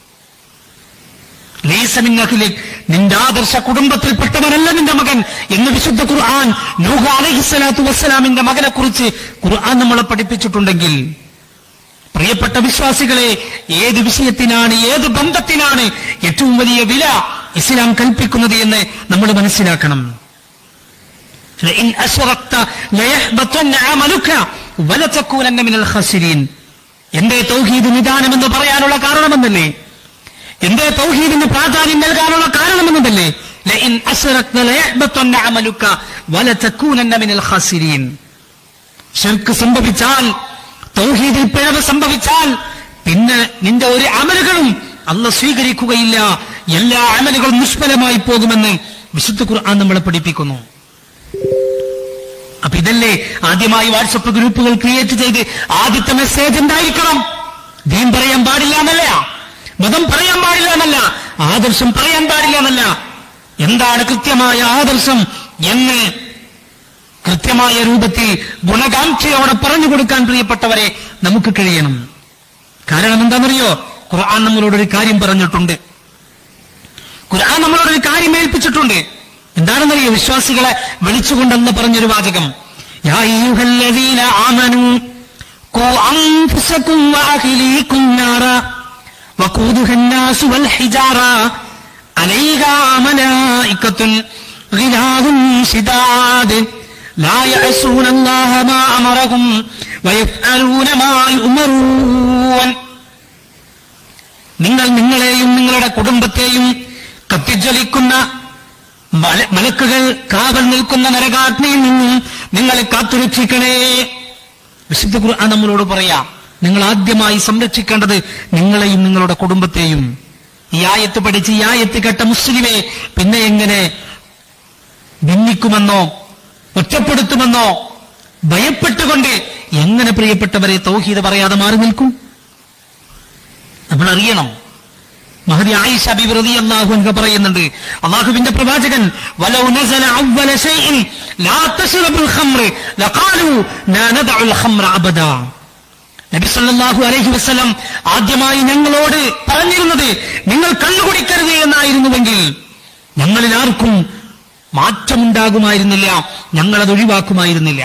ലീസമിന്നഖിലെ നിന്റെ ആദർശ കുടുംബത്തിൽപ്പെട്ടവനല്ല നിന്റെ മകൻ എന്ന് വിശുദ്ധ ഖുർആൻ നൂഹ അലൈഹി സ്വലാത്തു വസ്സലാമിന്റെ മകനെ കുറിച്ച് ഖുർആൻ നമ്മളെ പഠിപ്പിച്ചിട്ടുണ്ടെങ്കിൽ പ്രിയപ്പെട്ട വിശ്വാസികളെ ഏത് വിഷയത്തിനാണ് ഏത് ബന്ധത്തിനാണ് ഏറ്റവും വലിയ വില ഇസ്ലാം കൽപ്പിക്കുന്നത് എന്ന് നമ്മൾ മനസ്സിലാക്കണം لئن أشركت ليحبطن عملك ولتكونن من الخاسرين എന്റെ തൗഹീദ് നിദാനമെന്ന് പറയാനുള്ള കാരണമെന്നല്ലേ എന്റെ തൗഹീദിന് പ്രാധാന്യം നൽകാനുള്ള കാരണമെന്നതല്ലേ ലഇൻ അശ്റക്ത ലയഹ്ബത്തന്ന അമലുക വലതകൂനന്ന മിനൽ ഖാസിരീൻ ഷിർക്ക് സംഭവിച്ചാൽ തൗഹീദിൽ പിഴവ് സംഭവിച്ചാൽ പിന്നെ നിന്റെ ഒരു അമലുകളും അല്ല സ്വീകരിക്കുകയില്ല എല്ലാ അമലുകളും നിഷ്ഫലമായി പോകുമെന്ന് വിശുദ്ധ ഖുർആൻ നമ്മളെ പഠിപ്പിക്കുന്നു അപ്പൊ ഇതല്ലേ ആദ്യമായി വാട്സപ്പ് ഗ്രൂപ്പുകൾ ക്രിയേറ്റ് ചെയ്ത് ആദ്യത്തെ മെസ്സേജ് എന്തായിരിക്കണം ദീൻ പറയാൻ പാടില്ല എന്നല്ല മതം പറയാൻ പാടില്ല എന്നല്ല ആദർശം പറയാൻ പാടില്ല എന്നല്ല എന്താണ് കൃത്യമായ ആദർശം എന്ന് കൃത്യമായ രൂപത്തിൽ ഗുണകാംക്ഷയോടെ പറഞ്ഞു കൊടുക്കാൻ പ്രിയപ്പെട്ടവരെ നമുക്ക് കഴിയണം കാരണം എന്താണെന്നറിയോ ഖുർആൻ നമ്മളോടൊരു കാര്യം പറഞ്ഞിട്ടുണ്ട് ഖുർആൻ നമ്മളോടൊരു കാര്യം ഏൽപ്പിച്ചിട്ടുണ്ട് എന്താണെന്നറിയോ വിശ്വാസികളെ വിളിച്ചുകൊണ്ടെന്ന് പറഞ്ഞൊരു വാചകം യാ അയ്യുഹല്ലദീന ആമനൂ ഖൂ അൻഫുസകും വഅഹ്ലീകും നാറ വഖൂദുഹ الناس والحجارة عليها ملائكة غلاظ شداد لا يعصون الله ما أمرهم ويفعلون ما يؤمرون നിങ്ങൾ നിങ്ങളെയും നിങ്ങളുടെ കുടുംബത്തെയും കത്തിജ്വലിക്കുന്ന മല- മലക്കുകൾ കാവൽ നിൽക്കുന്ന നരകാഗ്നിയിൽ നിന്നും നിങ്ങളെ കാത്തുരക്ഷിക്കണേ വിശുദ്ധ ഖുർആൻ നമ്മളോട് പറയാം നിങ്ങൾ ആദ്യമായി സംരക്ഷിക്കേണ്ടത് നിങ്ങളെയും നിങ്ങളുടെ കുടുംബത്തെയും ഈ ആയത്ത് പഠിച്ച് ഈ ആയത്ത് കേട്ട മുസ്ലിമെ പിന്നെ എങ്ങനെ ഭിന്നിക്കുമെന്നോ ഒറ്റപ്പെടുത്തുമെന്നോ ഭയപ്പെട്ടുകൊണ്ട് എങ്ങനെ പ്രിയപ്പെട്ടവരെ തൗഹീദ് പറയാതെ മാറി നിൽക്കും നമ്മൾ അറിയണം മഹദി ആയിഷ ബിബി റളിയല്ലാഹു അൻഹ പറയുന്നുണ്ട് അള്ളാഹുവിന്റെ പ്രവാചകൻ വലൗ നസല അവ്വല ശൈഇൻ ലാ തശ്റബുൽ ഖംർ ലഖാലു ലാ നദഉൽ ഖംറ അബദാ നബി സല്ലല്ലാഹു അലൈഹി വസല്ലം ആദ്യമായി ഞങ്ങളോട് പറഞ്ഞിരുന്നത് നിങ്ങൾ കള്ളുകുടിക്കരുത് എന്നായിരുന്നുവെങ്കിൽ ഞങ്ങളിൽ ആർക്കും മാറ്റമുണ്ടാകുമായിരുന്നില്ല ഞങ്ങളത് ഒഴിവാക്കുമായിരുന്നില്ല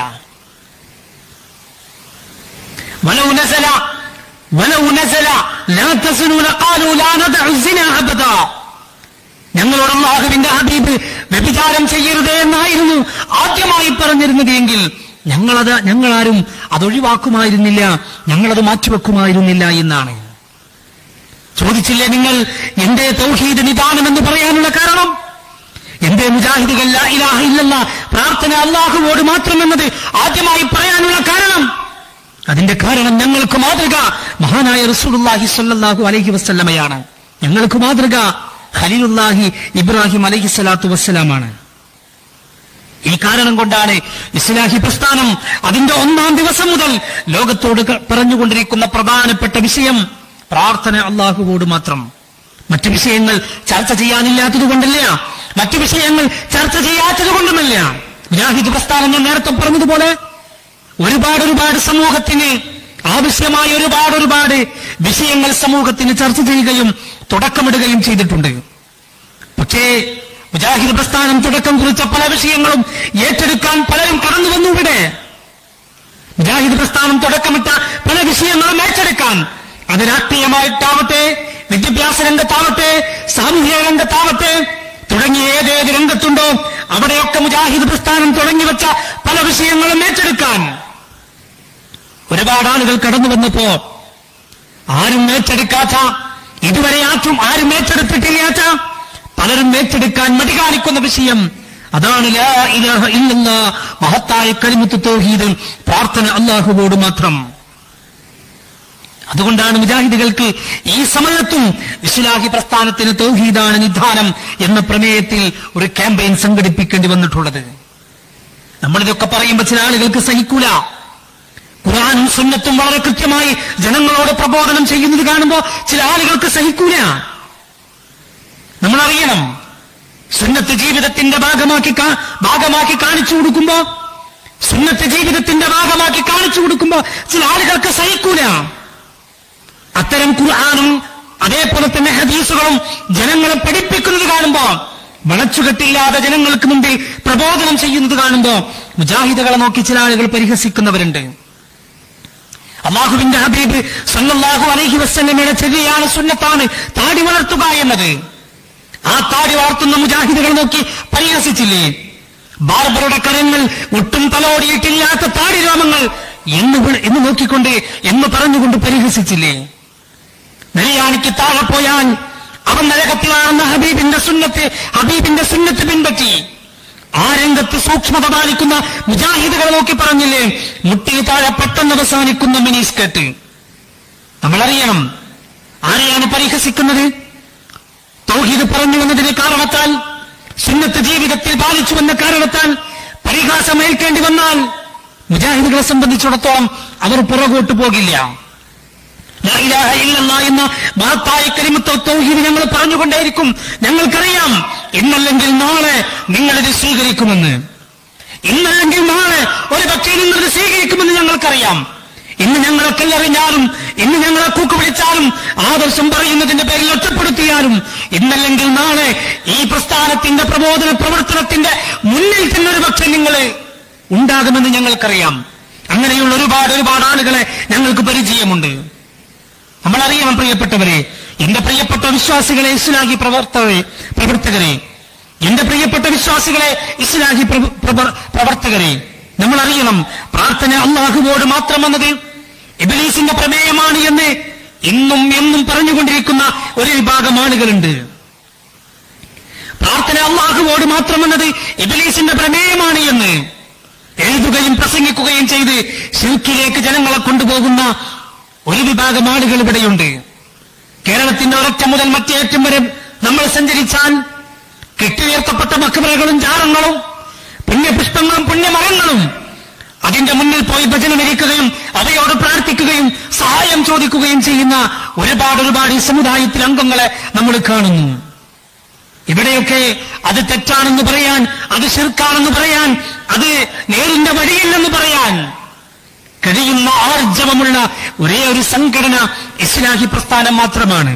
ولو نزل ولو نزل لا تصلوا لقالوا لا ندع الزنا أبدا ഞങ്ങളോട് അള്ളാഹുവിന്റെ ഹബീബ് വ്യഭിചാരം ചെയ്യരുത് എന്നായിരുന്നു ആദ്യമായി പറഞ്ഞിരുന്നത് എങ്കിൽ ഞങ്ങളത് ഞങ്ങളാരും അതൊഴിവാക്കുമായിരുന്നില്ല ഞങ്ങളത് മാറ്റിവെക്കുമായിരുന്നില്ല എന്നാണ് ചോദിച്ചില്ലേ നിങ്ങൾ എന്റെ തൗഹീദ് നിദാനമെന്ന് പറയാനുള്ള കാരണം എന്റെ മുജാഹിദുകൾ ലാ ഇലാഹ ഇല്ലല്ലാ പ്രാർത്ഥന അള്ളാഹുവോട് മാത്രമെന്നത് ആദ്യമായി പറയാനുള്ള കാരണം അതിന്റെ കാരണം ഞങ്ങൾക്ക് മാതൃക മഹാനായ റസൂലുള്ളാഹി സ്വല്ലല്ലാഹു അലൈഹി വസല്ലമയാണ് ഞങ്ങൾക്ക് മാതൃക ഖലീലുല്ലാഹി ഇബ്രാഹിം അലൈഹി സ്വലാത്തു വസ്സലാമാണ് ഈ കാരണം കൊണ്ടാണ് ഇസ്ലാഹി പ്രസ്ഥാനം അതിന്റെ ഒന്നാം ദിവസം മുതൽ ലോകത്തോട് ക- പറഞ്ഞുകൊണ്ടിരിക്കുന്ന പ്രധാനപ്പെട്ട വിഷയം പ്രാർത്ഥന അള്ളാഹുവോട് മാത്രം മറ്റു വിഷയങ്ങൾ ചർച്ച ചെയ്യാനില്ലാത്തത് കൊണ്ടല്ല മറ്റു വിഷയങ്ങൾ ചർച്ച ചെയ്യാത്തത് കൊണ്ടുമല്ല മുജാഹിദ് പ്രസ്ഥാനം ഞാൻ നേരത്തെ പറഞ്ഞതുപോലെ ഒരുപാട് ഒരുപാട് സമൂഹത്തിന് ആവശ്യമായ ഒരുപാട് ഒരുപാട് വിഷയങ്ങൾ സമൂഹത്തിന് ചർച്ച ചെയ്യുകയും തുടക്കമിടുകയും ചെയ്തിട്ടുണ്ട് പക്ഷേ മുജാഹിദ് പ്രസ്ഥാനം തുടക്കം കുറിച്ച പല വിഷയങ്ങളും ഏറ്റെടുക്കാൻ പലരും കടന്നു വന്നു ഇവിടെ മുജാഹിദ് പ്രസ്ഥാനം തുടക്കമിട്ട പല വിഷയങ്ങളും ഏറ്റെടുക്കാൻ അത് രാഷ്ട്രീയമായിട്ടാവട്ടെ വിദ്യാഭ്യാസ രംഗത്താവട്ടെ സാമൂഹിക രംഗത്താവട്ടെ തുടങ്ങിയ ഏതേത് രംഗത്തുണ്ടോ അവിടെയൊക്കെ മുജാഹിദ് പ്രസ്ഥാനം തുടങ്ങിവെച്ച പല വിഷയങ്ങളും ഏറ്റെടുക്കാൻ ഒരുപാട് ആളുകൾ കടന്നു വന്നപ്പോ ആരും ഏറ്റെടുക്കാത്ത ഇതുവരെ ആற்றும் ആരും ഏറ്റെടുത്തിട്ടില്ലാത്ത പലരും ഏറ്റെടുക്കാൻ മടി കാണിക്കുന്ന വിഷയം അതാണ് ലാ ഇലാഹ ഇല്ലല്ലാ മഹത്തായ കലിമുത്ത് തൗഹീദ് പ്രാർത്ഥന അള്ളാഹുവോട് മാത്രം അതുകൊണ്ടാണ് മുജാഹിദുകൾക്ക് ഈ സമയത്തും ഇസ്ലാഹി പ്രസ്ഥാനത്തിന് തൗഹീദാണ് നിധാനം എന്ന പ്രമേയത്തിൽ ഒരു ക്യാമ്പയിൻ സംഘടിപ്പിക്കേണ്ടി വന്നിട്ടുള്ളത് നമ്മളിതൊക്കെ പറയുമ്പോൾ ചില ആളുകൾക്ക് സഹിക്കൂല ഖുർആാനും സുന്നത്തും വളരെ കൃത്യമായി ജനങ്ങളോട് പ്രബോധനം ചെയ്യുന്നത് കാണുമ്പോൾ ചില ആളുകൾക്ക് സഹിക്കൂല നമ്മളറിയണം സുന്നത്ത് ജീവിതത്തിന്റെ ഭാഗമാക്കി കാ- ഭാഗമാക്കി കാണിച്ചു കൊടുക്കുമ്പോ സുന്നത്ത് ജീവിതത്തിന്റെ ഭാഗമാക്കി കാണിച്ചു കൊടുക്കുമ്പോ ചില ആളുകൾക്ക് സഹിക്കൂല അത്തരം ഖുർആാനും അതേപോലെ തന്നെ ഹദീസുകളും ജനങ്ങളെ പഠിപ്പിക്കുന്നത് കാണുമ്പോ വളച്ചുകെട്ടില്ലാതെ ജനങ്ങൾക്ക് മുമ്പിൽ പ്രബോധനം ചെയ്യുന്നത് കാണുമ്പോ മുജാഹിദുകളെ നോക്കി ചില ആളുകൾ പരിഹസിക്കുന്നവരുണ്ട് അള്ളാഹുവിന്റെ ഹബീബ് സല്ലല്ലാഹു അലൈഹി വസല്ലമയുടെ ചെറിയാണ് സുന്നത്താണ് താടി വളർത്തുക എന്നത് ആ താടി വളർത്തുന്ന മുജാഹിദുകൾ നോക്കി പരിഹസിച്ചില്ലേ ബാർബറുടെ കരങ്ങൾ ഒട്ടും തലോടിയിട്ടില്ലാത്ത താടി രോമങ്ങൾ എന്ന് വിളി- എന്ന് നോക്കിക്കൊണ്ട് എന്ന് പറഞ്ഞുകൊണ്ട് പരിഹസിച്ചില്ലേ നെയ്യാണിക്ക് താഴെ പോയാൽ അവൻ നരകത്തിലാണെന്ന ഹബീബിന്റെ സുന്നത്ത് ഹബീബിന്റെ സുന്നത്ത് പിൻപറ്റി ആ രംഗത്ത് സൂക്ഷ്മത പാലിക്കുന്ന മുജാഹിദുകളെ നോക്കി പറഞ്ഞില്ലേ മുട്ടി താഴെ പെട്ടെന്ന് അവസാനിക്കുന്ന മിനിസ്കേട്ട് നമ്മളറിയണം ആരെയാണ് പരിഹസിക്കുന്നത് തൗഹീദ് പറഞ്ഞു വന്നതിന്റെ കാരണത്താൽ സുന്നത്ത് ജീവിതത്തിൽ പാലിച്ചു വന്ന കാരണത്താൽ പരിഹാസമേൽക്കേണ്ടി വന്നാൽ മുജാഹിദുകളെ സംബന്ധിച്ചിടത്തോളം അവർ പുറകോട്ട് പോകില്ല ലാ ഇലാഹ ഇല്ലല്ലാ എന്ന മഹത്തായ കരിമത്തോ തൗഹീദ് ഞങ്ങൾ പറഞ്ഞുകൊണ്ടേയിരിക്കും ഞങ്ങൾക്കറിയാം ഇന്നല്ലെങ്കിൽ നാളെ നിങ്ങളിത് സ്വീകരിക്കുമെന്ന് ഇന്നല്ലെങ്കിൽ നാളെ ഒരു പക്ഷേ നിങ്ങളിത് സ്വീകരിക്കുമെന്ന് ഞങ്ങൾക്കറിയാം ഇന്ന് ഞങ്ങളെ കല്ലെറിഞ്ഞാലും ഇന്ന് ഞങ്ങളെ കൂക്ക് വിളിച്ചാലും ആദർശം പറയുന്നതിന്റെ പേരിൽ ഒറ്റപ്പെടുത്തിയാലും ഇന്നല്ലെങ്കിൽ നാളെ ഈ പ്രസ്ഥാനത്തിന്റെ പ്രബോധന പ്രവർത്തനത്തിന്റെ മുന്നിൽ തന്നെ ഒരു പക്ഷേ നിങ്ങൾ ഉണ്ടാകുമെന്ന് ഞങ്ങൾക്കറിയാം അങ്ങനെയുള്ള ഒരുപാട് ഒരുപാട് ആളുകളെ ഞങ്ങൾക്ക് പരിചയമുണ്ട് നമ്മളറിയണം പ്രിയപ്പെട്ടവരെ എന്റെ പ്രിയപ്പെട്ട വിശ്വാസികളെ ഇസ്ലാഹി പ്രവർത്തകരെ പ്രവർത്തകരെ എന്റെ പ്രിയപ്പെട്ട വിശ്വാസികളെ ഇസ്ലാഹി പ്രവ- പ്രവ- പ്രവർത്തകരെ നമ്മൾ അറിയണം പ്രാർത്ഥന അള്ളാഹുവോട് മാത്രം വന്നത് ഇബലീസിന്റെ പ്രമേയമാണ് എന്ന് ഇന്നും എന്നും പറഞ്ഞുകൊണ്ടിരിക്കുന്ന ഒരു വിഭാഗം ആളുകളുണ്ട് പ്രാർത്ഥന അള്ളാഹുവോട് മാത്രം വന്നത് ഇബലീസിന്റെ പ്രമേയമാണ് എന്ന് എഴുതുകയും പ്രസംഗിക്കുകയും ചെയ്ത് ഷിർക്കിലേക്ക് ജനങ്ങളെ കൊണ്ടുപോകുന്ന ഒരു വിഭാഗം ആളുകൾ ഇവിടെയുണ്ട് കേരളത്തിന്റെ ഒരറ്റം മുതൽ മറ്റേ അറ്റം വരെ നമ്മൾ സഞ്ചരിച്ചാൽ കെട്ടിയുയർത്തപ്പെട്ട മക്കബറകളും ജാറങ്ങളും പുണ്യപുഷ്പങ്ങളും പുണ്യമരങ്ങളും അതിന്റെ മുന്നിൽ പോയി ഭജനമിരിക്കുകയും അവയോട് പ്രാർത്ഥിക്കുകയും സഹായം ചോദിക്കുകയും ചെയ്യുന്ന ഒരുപാട് ഒരുപാട് ഈ സമുദായത്തിൽ അംഗങ്ങളെ നമ്മൾ കാണുന്നു ഇവിടെയൊക്കെ അത് തെറ്റാണെന്ന് പറയാൻ അത് ശിർക്കാണെന്ന് പറയാൻ അത് നേരിന്റെ വഴിയില്ലെന്ന് പറയാൻ കഴിയുന്ന ആർജവമുള്ള ഒരേ ഒരു സംഘടന ഇസ്ലാഹി പ്രസ്ഥാനം മാത്രമാണ്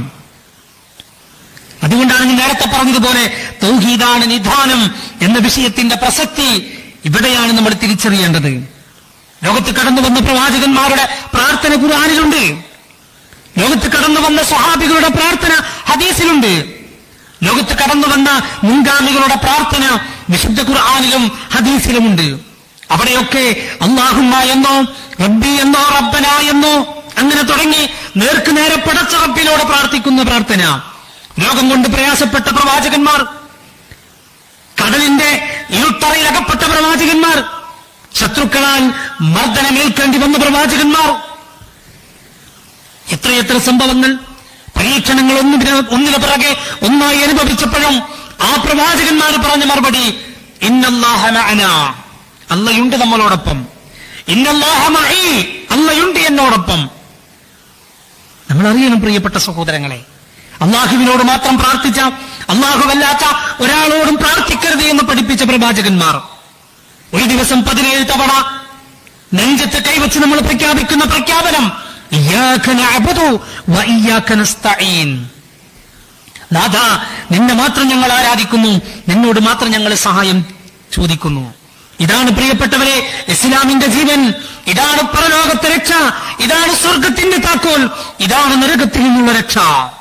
അതുകൊണ്ടാണ് ഞാൻ നേരത്തെ പറഞ്ഞതുപോലെ തൗഹീദാണ് നിധാനം എന്ന വിഷയത്തിന്റെ പ്രസക്തി ഇവിടെയാണ് നമ്മൾ തിരിച്ചറിയേണ്ടത് ലോകത്ത് കടന്നു വന്ന പ്രവാചകന്മാരുടെ പ്രാർത്ഥന ഖുർആാനിലുണ്ട് ലോകത്ത് കടന്നു വന്ന സ്വഹാബികളുടെ പ്രാർത്ഥന ഹദീസിലുണ്ട് ലോകത്ത് കടന്നു വന്ന മുൻഗാമികളുടെ പ്രാർത്ഥന വിശുദ്ധ ഖുർആാനിലും ഹദീസിലുമുണ്ട് അവിടെയൊക്കെ അള്ളാഹുമ്മ എന്നോ റബ്ബി എന്നോ റബ്ബന എന്നോ അങ്ങനെ തുടങ്ങി നേർക്ക് നേരെ പടച്ച റബ്ബിനോട് പ്രാർത്ഥിക്കുന്ന പ്രാർത്ഥന രോഗം കൊണ്ട് പ്രയാസപ്പെട്ട പ്രവാചകന്മാർ കടലിന്റെ ഇരുട്ടറയിൽ അകപ്പെട്ട പ്രവാചകന്മാർ ശത്രുക്കളാൽ മർദ്ദനമേൽക്കേണ്ടി വന്ന പ്രവാചകന്മാർ എത്രയെത്ര സംഭവങ്ങൾ പരീക്ഷണങ്ങൾ ഒന്നിന് ഒന്നിനു പിറകെ ഒന്നായി അനുഭവിച്ചപ്പോഴും ആ പ്രവാചകന്മാർ പറഞ്ഞ മറുപടി ഇന്നല്ലാഹ മഅനാ. അള്ളയുണ്ട് നമ്മളോടൊപ്പം ഇന്നല്ലാഹ മഈ. അള്ളയുണ്ട് എന്നോടൊപ്പം നമ്മൾ അറിയണം പ്രിയപ്പെട്ട സഹോദരങ്ങളെ അള്ളാഹുവിനോട് മാത്രം പ്രാർത്ഥിച്ച അള്ളാഹുവല്ലാത്ത ഒരാളോടും പ്രാർത്ഥിക്കരുത് എന്ന് പഠിപ്പിച്ച പ്രവാചകന്മാർ ഒരു ദിവസം പതിനേഴ് തവണ നെഞ്ചത്ത് കൈവച്ച് നമ്മൾ പ്രഖ്യാപിക്കുന്ന പ്രഖ്യാപനം ഇയ്യാക നഅ്ബുദു വ ഇയ്യാക നസ്തഈൻ നാഥ നിന്നെ മാത്രം ഞങ്ങൾ ആരാധിക്കുന്നു നിന്നോട് മാത്രം ഞങ്ങൾ സഹായം ചോദിക്കുന്നു ഇതാണ് പ്രിയപ്പെട്ടവരെ ഇസ്ലാമിന്റെ ജീവൻ ഇതാണ് പരലോകത്തെ രക്ഷ ഇതാണ് സ്വർഗത്തിന്റെ താക്കോൽ ഇതാണ് നരകത്തിൽ നിന്നുള്ള രക്ഷ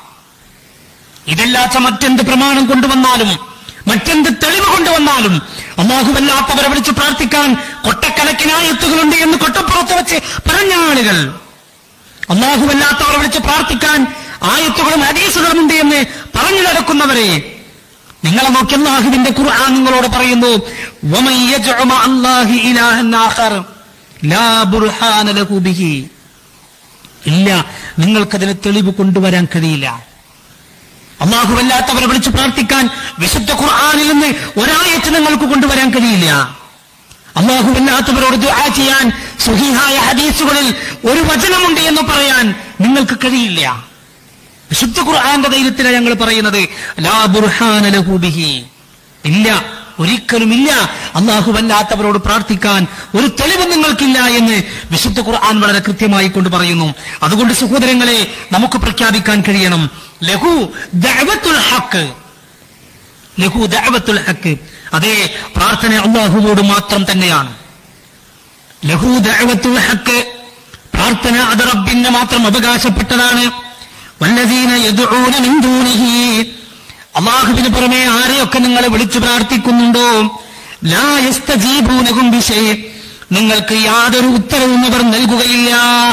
ഇതല്ലാത്ത മറ്റെന്ത് പ്രമാണം കൊണ്ടുവന്നാലും മറ്റെന്ത് തെളിവ് കൊണ്ടുവന്നാലും അള്ളാഹുവല്ലാത്തവരെ വിളിച്ച് പ്രാർത്ഥിക്കാൻ കൊട്ടക്കണക്കിന് ആയത്തുകളുണ്ട് എന്ന് കൊട്ടപ്പുറത്ത് വെച്ച് പറഞ്ഞ ആളുകൾ അള്ളാഹുവല്ലാത്തവരെ വിളിച്ച് പ്രാർത്ഥിക്കാൻ ആയത്തുകളും ഹദീസുകളും ഉണ്ട് എന്ന് പറഞ്ഞു നടക്കുന്നവരെ നിങ്ങളെ നോക്കി അള്ളാഹുവിന്റെ ഖുർആൻ നിങ്ങളോട് പറയുന്നു "വമൻ യജ്ഉ മഅ അല്ലാഹി ഇലാഹൻ ആഖർ ലാ ബുർഹാന ലഹു ബിഹി." ഇല്ല നിങ്ങൾക്കതിന് തെളിവ് കൊണ്ടുവരാൻ കഴിയില്ല അള്ളാഹുവല്ലാത്തവരെ വിളിച്ച് പ്രാർത്ഥിക്കാൻ വിശുദ്ധ ഖുർആാനിൽ നിന്ന് ഒരായത്ത് നിങ്ങൾക്ക് കൊണ്ടുവരാൻ കഴിയില്ല അള്ളാഹുവല്ലാത്തവരോട് ദുആ ചെയ്യാൻ സുഹീഹായ ഹദീസുകളിൽ ഒരു വചനമുണ്ട് എന്ന് പറയാൻ നിങ്ങൾക്ക് കഴിയില്ല വിശുദ്ധ ഖുർആന്റെ ധൈര്യത്തിലാണ് ഞങ്ങൾ പറയുന്നത് ലാ ബുർഹാന ലഹു ബിഹി ഇല്ല ഒരിക്കലും ഇല്ല അള്ളാഹുവല്ലാത്തവരോട് പ്രാർത്ഥിക്കാൻ ഒരു തെളിവ് നിങ്ങൾക്കില്ല എന്ന് വിശുദ്ധ ഖുർആൻ വളരെ കൃത്യമായി കൊണ്ട് പറയുന്നു അതുകൊണ്ട് സഹോദരങ്ങളെ നമുക്ക് പ്രഖ്യാപിക്കാൻ കഴിയണം ലഹു ദഅവത്തുൽ ഹക്ക് ലഹു ദഅവത്തുൽ ഹക്ക് അതേ പ്രാർത്ഥന അള്ളാഹുവോട് മാത്രം തന്നെയാണ് ലഹു ദഅവത്തുൽ ഹക്ക് പ്രാർത്ഥന അത് റബ്ബിന് മാത്രം അവകാശപ്പെട്ടതാണ് വല്ലദീന യദ്ഊന മിൻ ദൂനിഹി അള്ളാഹുവിന് പുറമെ ആരെയൊക്കെ നിങ്ങൾ വിളിച്ചു പ്രാർത്ഥിക്കുന്നുണ്ടോ ലാ യസ്തജീബൂനഹും ബിശൈ നിങ്ങൾക്ക് യാതൊരു ഉത്തരവും അവർ നൽകുകയില്ല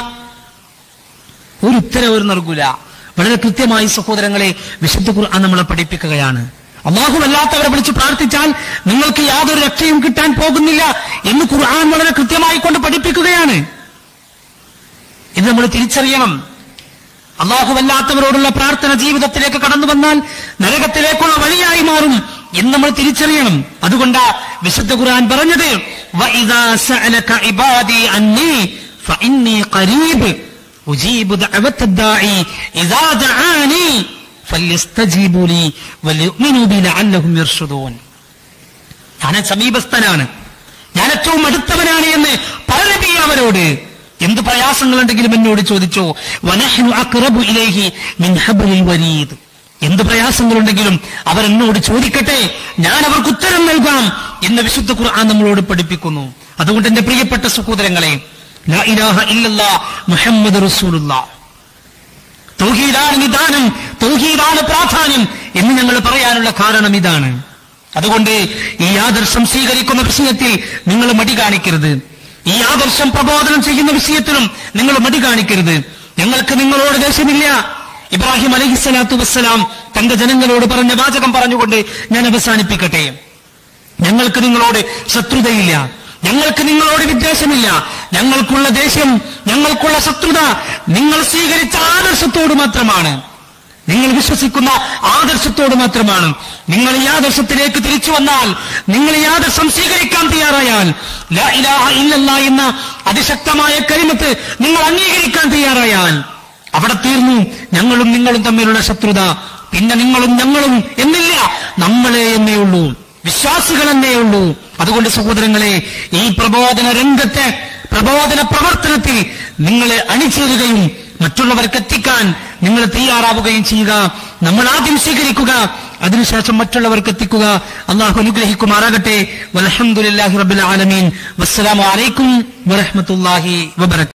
ഒരു ഉത്തരവ് അവർ നൽകൂല വളരെ കൃത്യമായി സഹോദരങ്ങളെ വിശുദ്ധ ഖുർആൻ നമ്മളെ പഠിപ്പിക്കുകയാണ് അള്ളാഹു അല്ലാത്തവരെ വിളിച്ച് പ്രാർത്ഥിച്ചാൽ നിങ്ങൾക്ക് യാതൊരു രക്ഷയും കിട്ടാൻ പോകുന്നില്ല എന്ന് ഖുർആൻ വളരെ കൃത്യമായി കൊണ്ട് പഠിപ്പിക്കുകയാണ് ഇത് നമ്മൾ തിരിച്ചറിയണം അള്ളാഹുവല്ലാത്തവരോടുള്ള പ്രാർത്ഥന ജീവിതത്തിലേക്ക് കടന്നു വന്നാൽ നരകത്തിലേക്കുള്ള വഴിയായി മാറും എന്ന് നമ്മൾ തിരിച്ചറിയണം അതുകൊണ്ടാ വിശുദ്ധ ഖുർആൻ പറഞ്ഞത് وَإِذَا سَأَلَكَ عِبَادِي عَنِّي فَإِنِّي قَرِيبٌ أُجِيبُ دَعْوَةَ الدَّاعِي إِذَا دَعَانِي فَلْيَسْتَجِيبُوا لِي وَلْيُؤْمِنُوا بِي لَعَلَّهُمْ يَرْشُدُونَ ഞാൻ സമീപസ്ഥനാണ് ഞാൻ ഏറ്റവും അടുത്തവനാണ് എന്ന് പറഞ്ഞ അവരോട് എന്ത് പ്രയാസങ്ങളുണ്ടെങ്കിലും എന്നോട് ചോദിച്ചോ വനഹ്നു അഖ്റബു ഇലൈഹി മിൻ ഹബ്ലിൽ വരീദ് എന്ത് പ്രയാസങ്ങളുണ്ടെങ്കിലും അവർ എന്നോട് ചോദിക്കട്ടെ ഞാൻ അവർക്ക് ഉത്തരം നൽകാം എന്ന് വിശുദ്ധ ഖുർആൻ നമ്മളോട് പഠിപ്പിക്കുന്നു അതുകൊണ്ട് എന്റെ പ്രിയപ്പെട്ട സഹോദരങ്ങളെ ലാ ഇലാഹ ഇല്ലല്ലാ മുഹമ്മദ് റസൂലുള്ളാ തൗഹീദാണ് നിദാനം തൗഹീദാണ് പ്രാധാന്യം എന്ന് ഞങ്ങൾ പറയാനുള്ള കാരണം ഇതാണ് അതുകൊണ്ട് ഈ ആദർശം സ്വീകരിക്കുന്ന വിഷയത്തിൽ നിങ്ങൾ മടി കാണിക്കരുത് ഈ ആദർശം പ്രബോധനം ചെയ്യുന്ന വിഷയത്തിലും നിങ്ങൾ മടി കാണിക്കരുത് ഞങ്ങൾക്ക് നിങ്ങളോട് ദേഷ്യമില്ല ഇബ്രാഹിം അലഹിസ്സലാത്തു വസ്സലാം തന്റെ ജനങ്ങളോട് പറഞ്ഞ വാചകം പറഞ്ഞുകൊണ്ട് ഞാൻ അവസാനിപ്പിക്കട്ടെ ഞങ്ങൾക്ക് നിങ്ങളോട് ശത്രുതയില്ല ഞങ്ങൾക്ക് നിങ്ങളോട് വിദ്വേഷമില്ല ഞങ്ങൾക്കുള്ള ദേഷ്യം ഞങ്ങൾക്കുള്ള ശത്രുത നിങ്ങൾ സ്വീകരിച്ച ആദർശത്തോട് മാത്രമാണ് നിങ്ങൾ വിശ്വസിക്കുന്ന ആദർശത്തോട് മാത്രമാണ് നിങ്ങൾ ഈ ആദർശത്തിലേക്ക് തിരിച്ചു വന്നാൽ നിങ്ങൾ ഈ ആദർശം സ്വീകരിക്കാൻ തയ്യാറായാൽ ലാ ഇലാഹ ഇല്ലല്ലാ എന്ന അതിശക്തമായ കരിമത്ത് നിങ്ങൾ അംഗീകരിക്കാൻ തയ്യാറായാൽ അവിടെ തീർന്നു ഞങ്ങളും നിങ്ങളും തമ്മിലുള്ള ശത്രുത പിന്നെ നിങ്ങളും ഞങ്ങളും എന്നില്ല നമ്മളെ എന്നേ ഉള്ളൂ വിശ്വാസികൾ എന്നേ ഉള്ളൂ അതുകൊണ്ട് സഹോദരങ്ങളെ ഈ പ്രബോധന രംഗത്തെ പ്രബോധന പ്രവർത്തനത്തിൽ നിങ്ങളെ അണിചേരുകയും മറ്റുള്ളവർക്ക് എത്തിക്കാൻ നിങ്ങൾ തയ്യാറാവുകയും ചെയ്യുക നമ്മൾ ആദ്യം സ്വീകരിക്കുക അതിനുശേഷം മറ്റുള്ളവർക്ക് എത്തിക്കുക അള്ളാഹു അനുഗ്രഹിക്കുമാറാകട്ടെ വലഹമുല്ലാഹി റബുൽ ആലമീൻ വസ്സലാമു അലൈക്കും വറഹമത്തല്ലാഹി വബറക